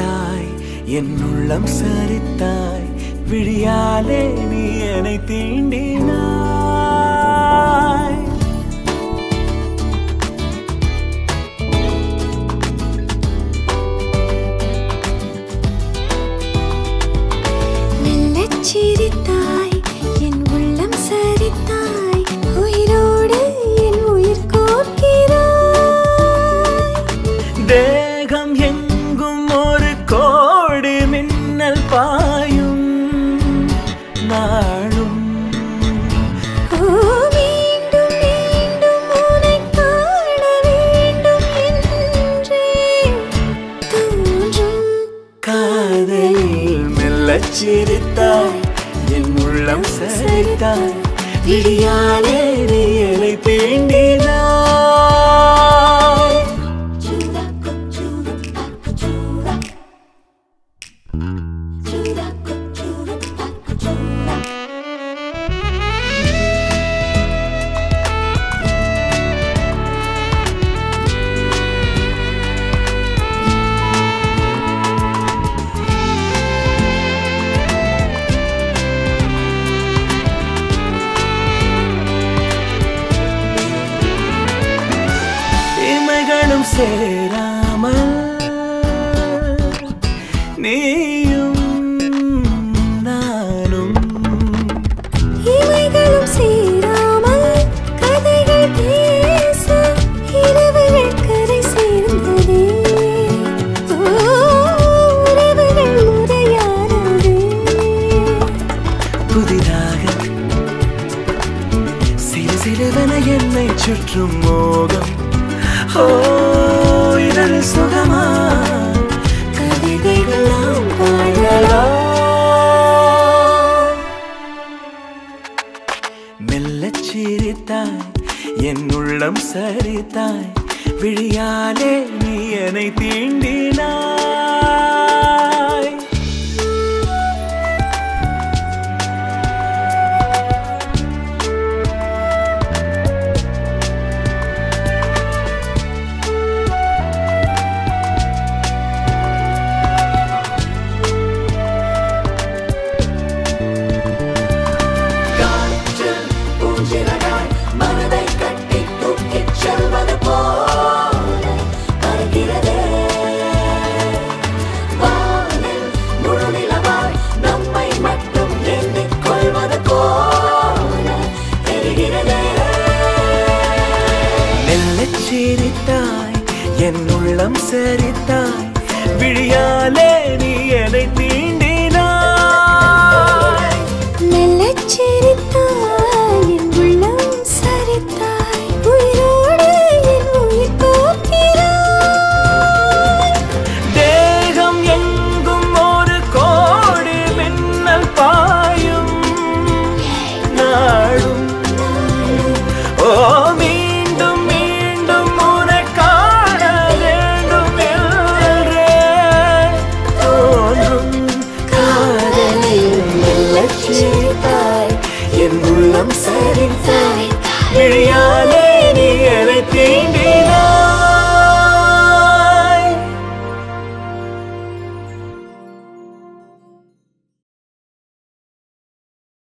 சிரித்தாய் என் உள்ளம் சரித்தாய் விழியாலே நீ என்னை தீண்டினாய் மெல்லச் சிரித்தாய் என் உள்ளம் சரித்தாய் உயிரோடு என் உயிர் கோர்க்கிறாய் தேகம் எங்கும் ஒரு கோடி மின்னல் பாயும் நாளும் ஓ மீண்டும் மீண்டும் உன்னை காண வேண்டும் என்றே தோன்றும் காதல் மெல்லச் சிரித்தாய் என் உள்ளம் சரித்தாய் விழியாலே நீ என்னை தீண்டினாய் இமைகளும் சேராமல் நீயும் நானும் இமைகளும் சேராமல் கதைகள் பேச இரவுகள் கரை சேர்ந்ததே ஓ, உறவுகள் முறையானதே புதிதாக சிறு சிறுவன என்னை சுற்றும் மோகம் ஓ இதழ் சுகமா கவிதைகளாம் பாடலாம் மெல்லச் சிரித்தாய் என் உள்ளம் சரித்தாய் விழியாலே நீ என்னை தீண்டி